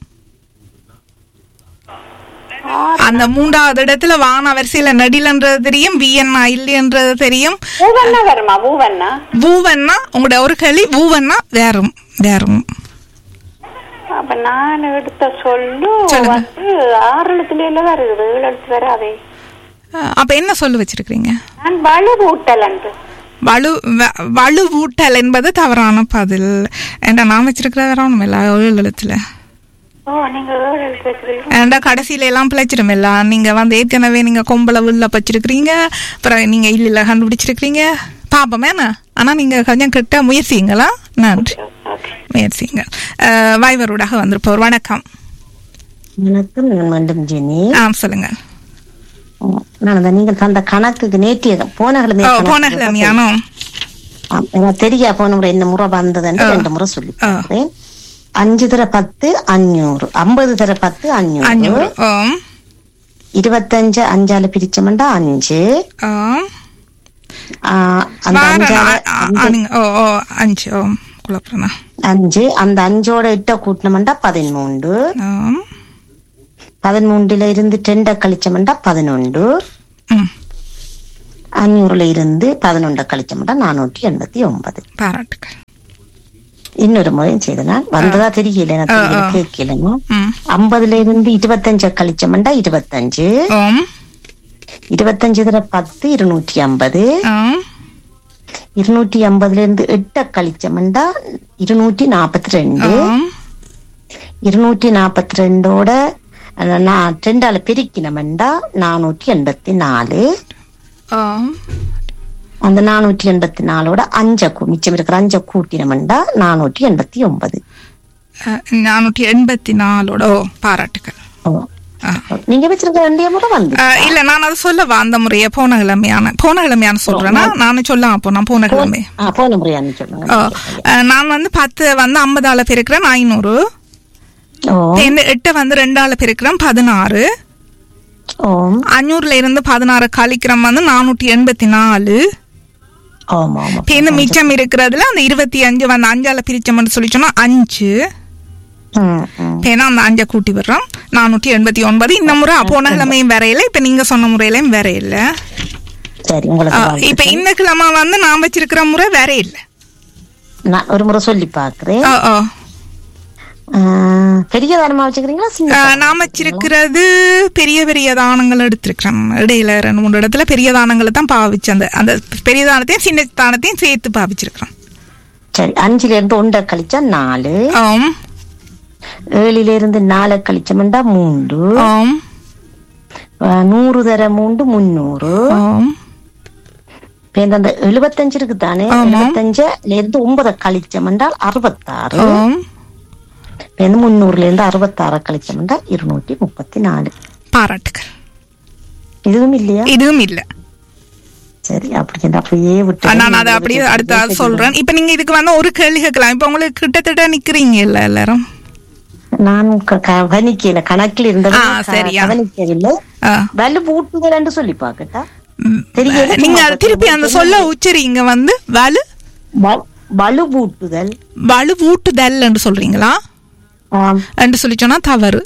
அந்த மூன்றாவது இடத்துல வான வரிசையில நடிலன்றது தெரியும் விஎன்ஆ இல்லைன்றது தெரியும் பூவண்ணா வருமா பூவண்ணா பூவன்னா உங்களோட ஒரு கேள்வி பூவன்னா வேறும் வேறும் அப்ப நான் எடுத்த சொல்லு சொல்லுங்க. வந்து ஆறு எழுத்துல எல்லாம் வருது ஏழு எழுத்து வராதே அஹ், அப்ப என்ன சொல்லு வச்சிருக்கீங்க நான் வலு பூட்டலன்று வலு வ- வலுவூட்டல் என்பது தவறான பதில் ஏண்டா நான் வச்சிருக்கிற வேற ஒண்ணும் இல்ல ஏழு எழுத்துல ஓ நீங்க ஏழு எழுத்து வச்சிருக்கீங்க ஏண்டா கடைசியில எல்லாம் பிழைச்சிடும் இல்ல நீங்க வந்து ஏற்கனவே நீங்க கொம்பள உள்ள வச்சிருக்கிறீங்க அப்புறம் நீங்க இல்ல இல்ல கண்டுபிடிச்சிருக்கிறீங்க பாப்போம் என்ன ஆனா நீங்க கொஞ்சம் கிட்ட முயற்சிங்களா நன்றி ஓகே முயற்சிங்க அஹ், வாய்வரூடாக வந்திருப்போர் வணக்கம் வணக்கம் நான் மீண்டும் ஜெனி ஆ சொல்லுங்க நான் அந்த நீங்கள் தந்த கணக்குக்கு நேற்றைய போன கிழமை ஓ கணக்கு போன கிழமையானோ ஆம், எனக்கு தெரியா போன முறை என்ன முறை வந்ததுன்னு ரெண்டு முறை சொல்லி ஆ. பார்த்தேன். அஞ்சு தர பத்து அஞ்சூறு ஐம்பது தர பத்து அஞ்சூறு அஞ்சூறு ஓம் இருபத்தஞ்சு அஞ்சால பிரிச்சோம்டா அஞ்சு ஓம் ஆ, அந்த வார அஞ்சால ஆ, ஆ, ஆ, நீங்க ஓ ஓ அஞ்சு ஓம் குழப்பறனா அஞ்சு அந்த அஞ்சோட எட்ட கூட்டினோம்டா பதிமூன்று ஓம் பதிமூன்றுல இருந்து ரெண்ட கழிச்சோம்டா பதினொன்று ம் அஞ்சூறுல இருந்து பதினொன்றை கழிச்சோம்னா நானூற்றி எண்பத்தி ஒன்பது பாராட்டுக்கள் இன்னொரு முறையும் செய்தனால் வந்ததா தெரியல எனக்கு ஆ, ஆ. கேட்கலங்க ம். ஐம்பதுல இருந்து இருபத்தஞ்ச கழிச்சோம்னா இருபத்தஞ்சு ஓம் இருபத்தஞ்சு தர பத்து இருநூற்றி ஐம்பது ஆம் இருநூற்றி ஐம்பதுல இருந்து எட்ட கழிச்சோம்னா இருநூற்றி நாற்பத்தி ரெண்டு ஆம் இருநூற்றி நாற்பத்தி ரெண்டோட அஹ், நான் ரெண்டால பெருக்கினோம்டா நானூற்றி எண்பத்தி நாலு ஆம் அந்த நானூற்றி எண்பத்தி நாலோட அஞ்ச கூ- மிச்சம் இருக்கிற அஞ்ச கூட்டினோம்டா நானூற்றி எண்பத்தி ஒன்பது அஹ், நானூற்றி எண்பத்தி நாலோட ஓ பாராட்டுக்கள் ஓ. ஆ. நீங்க வச்சிருக்க வேண்டிய முறை வந்து அஹ், இல்ல நான் அதை சொல்லவா அந்த முறைய போன கிழமையான போன கிழமையான சொல்றேன்னா நானும் சொல்ல அப்போ நான் போன கிழமை ஆ, போன முறையான்னு சொல்லுங்க ஓ, அஹ், நான் வந்து பத்து வந்து ஐம்பதால பெருக்கிறேன் ஐநூறு ஓ இந்த எட்டை வந்து ரெண்டால பெருக்கிறேன் பதினாறு ஓம் அஞ்சூறுல இருந்து பதினாறு கழிக்கிறோம் வந்து நானூற்றி எண்பத்தி நாலு ஆமா ஆமா இப்ப இந்த மிச்சம் இருக்கிறதுல அந்த இருபத்தி அஞ்சு வந்து அஞ்சால பிரிச்சோம்னு சொல்லி சொன்னா அஞ்சு ம், ம். இப்ப ஏன்னா அந்த அஞ்சை கூட்டி விடுறோம் நானூற்றி எண்பத்தி ஒன்பது இந்த முறை போன கிழமையும் வரையில இப்ப நீங்க சொன்ன முறையிலையும் வேற இல்ல சரி உங்களுக்கு ஆ, வாழ்த்து. இப்ப இந்த கிழமை வந்து நான் வச்சிருக்கிற முறை வேற இல்ல நான் ஒரு முறை சொல்லி பாக்குறேன் ஆ, ஆ. ஆ, பெரிய தானமா வச்சுக்கிறீங்களா சின்ன ஆ, தானமா? நான் வச்சிருக்கிறது பெரிய பெரிய தானங்கள் எடுத்திருக்கிறேன் இடையில ரெண்டு மூணு இடத்துல பெரிய தானங்களை தான் பாவிச்சு அந்த அந்த பெரிய தானத்தையும் சின்ன தானத்தையும் சேர்த்து பாவிச்சிருக்கிறேன் சரி அஞ்சுல இருந்து ஒன்றை கழிச்சா நாலு ஆம் ஏழுல இருந்து நாலு கழிச்சோம்டா மூன்று ஆம் ஆ, நூறு தர மூன்று முன்னூறு ஆம் இப்ப இந்த அந்த எழுபத்தஞ்சு இருக்கு தானே ஆமா. எழுபத்தஞ்சுல இருந்து ஒன்பதை கழிச்சோம்னால் அறுபத்தாறு ஆம் இப்ப இந்த முன்னூறுல இருந்து அறுபத்தாறு கழிச்சோம்னா இருநூற்றி முப்பத்தி நாலு பாராட்டுகள் இதுவும் இல்லையா இதுவும் இல்ல சரி அப்படி இருந்தா அப்படியே விட்டு நான் அதை அப்படியே அடுத்த சொல்றேன் இப்ப நீங்க இதுக்கு வந்து ஒரு கேள்வி கேட்கலாம் இப்ப உங்களுக்கு கிட்டத்தட்ட நிக்கிறீங்க இல்ல எல்லாரும் நான் க- கவனிக்கல கணக்கில் இருந்தது ஆ, க- சரியா. கவனிக்கவில்லை ஆ. வலு பூட்டுதல் என்று சொல்லி பாக்கட்டா ம். தெரியல. நீங்க அதை திருப்பி அந்த சொல்ல உச்சரிங்க வந்து வலு வ- வலு பூட்டுதல் வலு ஊட்டுதல் என்று சொல்றீங்களா ஆம். என்று சொல்லி சொன்னா தவறு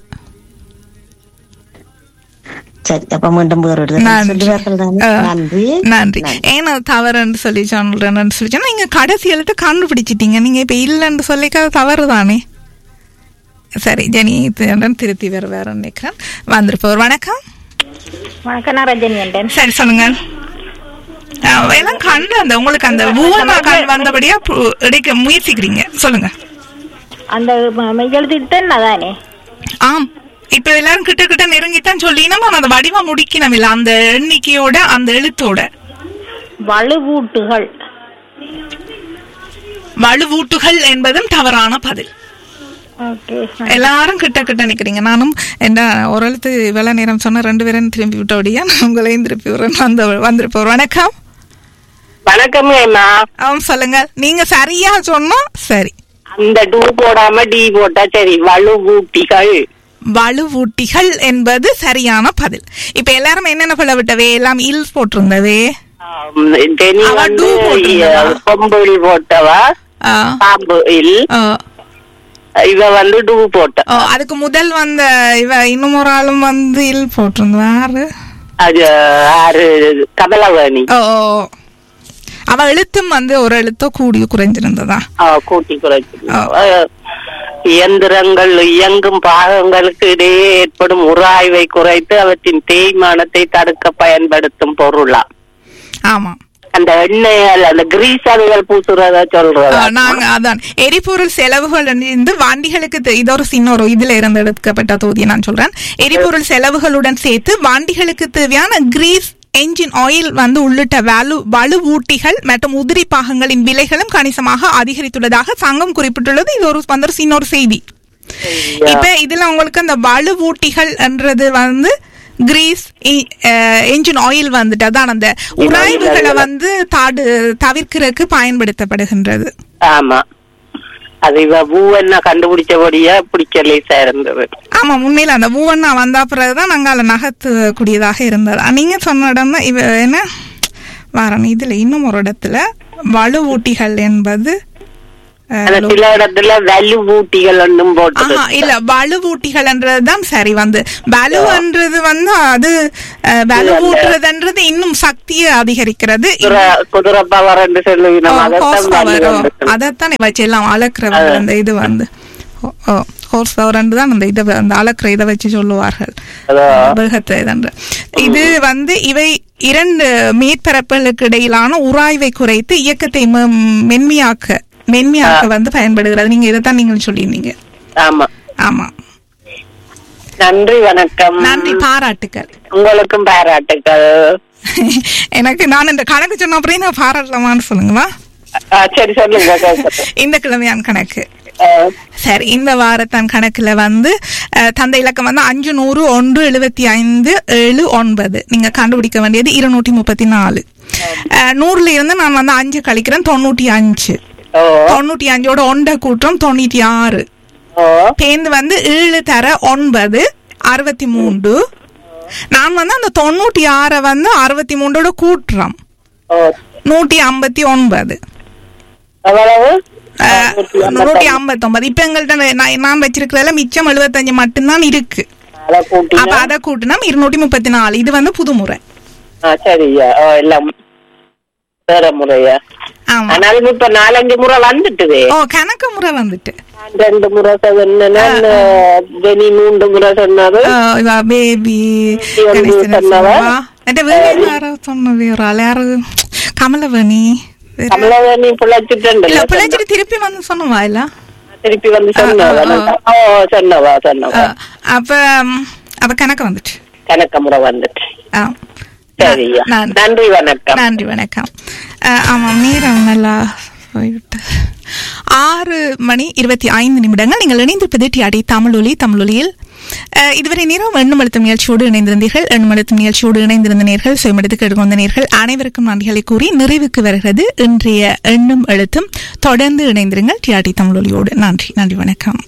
சரி அப்ப மீண்டும் வேறு ஒரு தடவை நன்றி. சொல்லுவார்கள் தானே ஆ. நன்றி நன்றி ஏன்னா தவறுன்னு சொல்லி சொல்றேன்னு சொல்லி சொன்னா நீங்க கடைசி எழுத்து கண்டுபிடிச்சிட்டீங்க நீங்க இப்ப இல்லைன்னு சொல்லிக்க அது தவறு தானே சரி ஜெனி இது திருத்தி வேற வேற நினைக்கிறேன் வந்திருப்பவர் வணக்கம் வணக்கம் நான் ரஜினி என்றேன் சரி சொல்லுங்க அஹ் எல்லாம் கண்டு அந்த உங்களுக்கு அந்த பூவனா கண் வந்தபடியா பு- எடுக்க முயற்சிக்கிறீங்க சொல்லுங்க அந்த மெய்யெழுத்திட்டேன் அதானே ஆம் இப்ப எல்லாரும் கிட்ட கிட்ட நெருங்கித்தான் சொல்லினா அந்த வடிவம் முடிக்கணும் இல்ல அந்த எண்ணிக்கையோட அந்த எழுத்தோட வலுவூட்டுகள் வலுவூட்டுகள் என்பதும் தவறான பதில் ஓகே எல்லாரும் கிட்ட கிட்ட நிக்கிறீங்க நானும் என்ன ஒரு எழுத்து இவ்வளவு நேரம் சொன்ன ரெண்டு பேரும் திரும்பி விட்டபடியா நான் உங்களையும் திருப்பி விடுறேன் வந்த வந்திருப்போம் வணக்கம் வணக்கம் ஏமா ஆம் சொல்லுங்க நீங்க சரியா சொன்னா சரி அந்த டூ போடாம டி போட்டா சரி வலுவூட்டிகள் வலுவூட்டிகள் என்பது சரியான பதில் இப்ப எல்லாரும் என்னென்ன சொல்ல விட்டவே எல்லாம் இல் போட்டிருந்தவே ஆம், டெனி அவ வந்து டூ போட்டிருந்தா? கொம்புள் போட்டவா ஆ, பாம்பு இல் ஆ, இவ வந்து டூ போட்ட ஆ, அதுக்கு முதல் வந்த இவ இன்னும் ஒரு ஆளும் வந்து இல் போட்டிருந்தா யாரு அது ஆறு கமலவாணி ஓ ஓ, ஓ. அவ எழுத்தும் வந்து ஒரு எழுத்தோ கூடி குறைஞ்சிருந்ததா அவ கூட்டி குறைச்சு ஆ. அஹ், இயந்திரங்கள் இயங்கும் பாகங்களுக்கு இடையே ஏற்படும் உராய்வை குறைத்து அவற்றின் தேய்மானத்தை தடுக்க பயன்படுத்தும் பொருளா ஆமா அந்த எண்ணெய் அந்த கிரீஸ் அதுகள் பூசுறத ஆ, சொல்றதா நாங்க அதான் எரிபொருள் செலவுகள் இருந்து வண்டிகளுக்கு தெ- இது ஒரு சின்ன ஒரு இதுல இருந்து எடுக்கப்பட்ட தொகுதியை நான் சொல்றேன் எரிபொருள் செலவுகளுடன் சேர்த்து வண்டிகளுக்கு தேவையான கிரீஸ் என்ஜின் ஆயில் வந்து உள்ளிட்ட வலு வலுவூட்டிகள் மற்றும் உதிரி பாகங்களின் விலைகளும் கணிசமாக அதிகரித்துள்ளதாக சங்கம் குறிப்பிட்டுள்ளது இது ஒரு வந்து ஒரு சின்ன ஒரு செய்தி இப்ப இதுல உங்களுக்கு அந்த வலுவூட்டிகள் என்றது வந்து கிரீஸ் என்ஜின் ஆயில் வந்துட்டு அதான் அந்த உராய்வுகளை வந்து தாடு தவிர்க்கிறதுக்கு பயன்படுத்தப்படுகின்றது ஆமா அது இவ பூவென்ன கண்டுபிடிச்சபடியா பிடிக்கலே சேர்ந்தது ஆமா உண்மையில அந்த மூவண்ணா வந்த பிறகுதான் நாங்க அதில் நகர்த்தக்கூடியதாக இருந்தது அஹ் நீங்க சொன்ன இடம் தான் இவ என்ன வாரன் இதுல இன்னும் ஒரு இடத்துல வலுவூட்டிகள் என்பது ஆனா சில இடத்துல வலு ஊட்டிகள் ஒன்றும் போட்டு ஆஹா இல்ல வலுவூட்டிகள்ன்றதுதான் சரி வந்து வலுன்றது வந்து அது அஹ், வலுவூட்டுறதுன்றது இன்னும் சக்தியை அதிகரிக்கிறது குதிரை குதிரை பவர் என்று சொல்லுவீங்க அதைத்தான் வலு என்று அதைத்தான் வச்சு எல்லாம் அளக்குறது அந்த இது வந்து ஹோர்ஸ் பவர் தான் அந்த இதை அந்த அளக்குற இதை வச்சு சொல்லுவார்கள் அதான். வேகத்தை இதன்று. இது வந்து இவை இரண்டு மேற்பரப்புகளுக்கு இடையிலான உராய்வை குறைத்து இயக்கத்தை மெ- மென்மையாக்க மென்மையாக்க வந்து பயன்படுகிறது நீங்க இதைத்தான் நீங்கள் சொல்லியிருந்தீங்க ஆமா ஆமா நன்றி வணக்கம் நன்றி பாராட்டுக்கள் உங்களுக்கும் பாராட்டுக்கள் எனக்கு நான் இந்த கணக்கு சொன்ன அப்புறம் நான் பாராட்டலாமான்னு சொல்லுங்களா ஆ, சரி சொல்லுங்க கேட்கட்டும். இந்த கிழமையான் கணக்கு ஆ, சரி இந்த வாரத்தான் கணக்குல வந்து அஹ், தந்தை இலக்கம் வந்து அஞ்சு நூறு ஒன்று எழுபத்தி ஐந்து ஏழு ஒன்பது நீங்க கண்டுபிடிக்க வேண்டியது இருநூற்றி முப்பத்தி நாலு அஹ், நூறுல இருந்து நான் வந்து அஞ்சு கழிக்கிறேன் தொண்ணூற்றி அஞ்சு ஓ தொண்ணூற்றி அஞ்சோட ஒன்றை கூட்டம் தொண்ணூற்றி ஆறு ஓ பேந்து வந்து ஏழு தர ஒன்பது அறுபத்தி மூன்று நான் வந்து அந்த தொண்ணூற்றி ஆறை வந்து அறுபத்தி மூன்றோட கூட்டுறோம் ஓ நூற்றி ஐம்பத்தி ஒன்பது எவ்வளவு அஹ், நூற்றி ஐம்பத்தொன்பது இப்ப எங்கள்ட்ட நான் நான் வச்சிருக்கிறதுல மிச்சம் எழுபத்தஞ்சு மட்டும்தான் இருக்கு அதை கூட்டி அப்ப அதை கூட்டினா இருநூற்றி முப்பத்தி நாலு இது வந்து புதுமுறை ஆ சரியா ஓ எல்லாம் வேற முறையா ஆமா ஆனாலும் இப்ப நாலஞ்சு முறை வந்துட்டுதே ஓ கணக்கு முறை வந்துட்டு நான் ரெண்டு முறை சொன்னேன்னா ஜெனி மூன்று முறை சொன்னது பேபி வந்து சொன்னவ? யாரோ சொன்னது ஒரு ஆள் யாரு கமலவணி வேற- கமலவேணி பிழைச்சிட்டு இல்ல பிள்ளைச்சிட்டு திருப்பி வந்து சொன்னவா இல்ல திருப்பி வந்து சொன்னவ ஓ சொன்னவா சொன்னவா அஹ், அப்ப ம், அப்ப கணக்கு வந்துட்டு கணக்க முறை வந்துட்டு ஆ. சரியா நான்- நன்றி வணக்கம் நன்றி வணக்கம் அஹ், ஆமாம் நேரம் நல்லா போய்விட்டு ஆறு மணி இருபத்தி ஐந்து நிமிடங்கள் நீங்கள் இணைந்திருப்பது டிஆடி தமிழொலி தமிழொலியில் அஹ், இதுவரை நேரம் எண்ணும் அழுத்தம் நிகழ்ச்சியோடு இணைந்திருந்தீர்கள் எண்ணும் அழுத்தம் நிகழ்ச்சியோடு இணைந்திருந்த நேர்கள் சுயமெடுத்து கேட்டுக்கொண்ட நேர்கள் அனைவருக்கும் நன்றிகளை கூறி நிறைவுக்கு வருகிறது இன்றைய எண்ணும் எழுத்தும் தொடர்ந்து இணைந்திருங்கள் டிஆடி தமிழொலியோடு நன்றி நன்றி வணக்கம்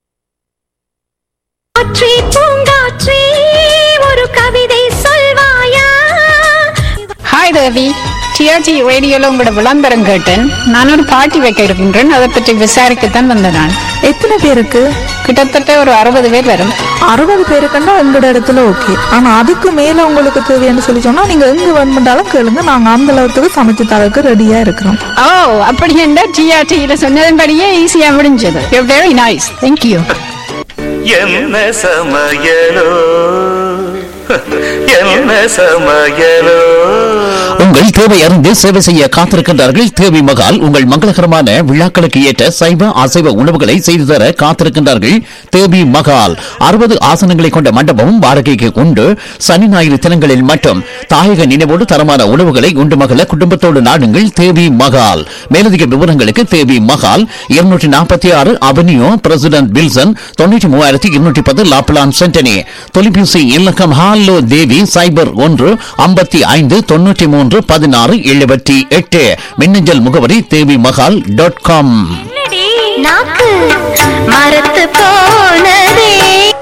காற்றே பூங்காற்றே ஒரு கவிதை சொல்வாயா ஹாய் தேவி டிஆர்டி ரேடியோல உங்களோட விளம்பரம் கேட்டேன் நான் ஒரு பார்ட்டி வைக்க இருக்கின்றேன் அதை பற்றி விசாரிக்கத்தான் வந்தேன் நான் எத்தனை பேருக்கு கிட்டத்தட்ட ஒரு அறுபது பேர் வரும் அறுபது பேருக்குன்னா எங்களோட இடத்துல ஓகே ஆனா அதுக்கு மேல உங்களுக்கு தேவைன்னு சொல்லி சொன்னா நீங்க எங்க வேணுமெண்டாலும் கேளுங்க நாங்க அந்த அளவுக்கு சமைச்சு தரக்கு ரெடியா இருக்கிறோம் ஓ அப்படி என்ன டிஆர்டியில சொன்னதன்படியே ஈஸியா முடிஞ்சது வெரி நைஸ் தேங்க்யூ என்ன சமையலோ என்ன சமையலோ உங்கள் தேவை அறிந்து சேவை செய்ய காத்திருக்கின்றார்கள் தேவி மகால் உங்கள் மங்களகரமான விழாக்களுக்கு ஏற்ற சைவ அசைவ உணவுகளை செய்து தர காத்திருக்கின்றார்கள் தேவி மகால் அறுபது ஆசனங்களை கொண்ட மண்டபமும் வாடகைக்கு உண்டு சனி ஞாயிறு தினங்களில் மட்டும் தாயக நினைவோடு தரமான உணவுகளை உண்டு மகள குடும்பத்தோடு நாடுங்கள் தேவி மகால் மேலதிக விவரங்களுக்கு தேவி மகால் இருநூற்றி நாற்பத்தி ஆறு அவென்யூ பிரசிடென்ட் வில்சன் தொண்ணூற்றி மூவாயிரத்தி இருநூற்றி பத்து லாப்லான் சென்டனி தொலைபேசி இலக்கம் ஹாலோ தேவி சைபர் ஒன்று ஐம்பத்தி ஐந்து தொண்ணூற்றி மூன்று பதினாறு எழுபத்தி எட்டு மின்னஞ்சல் முகவரி தேவி மகால் டாட் காம் நாக்கு மரத்து போனதே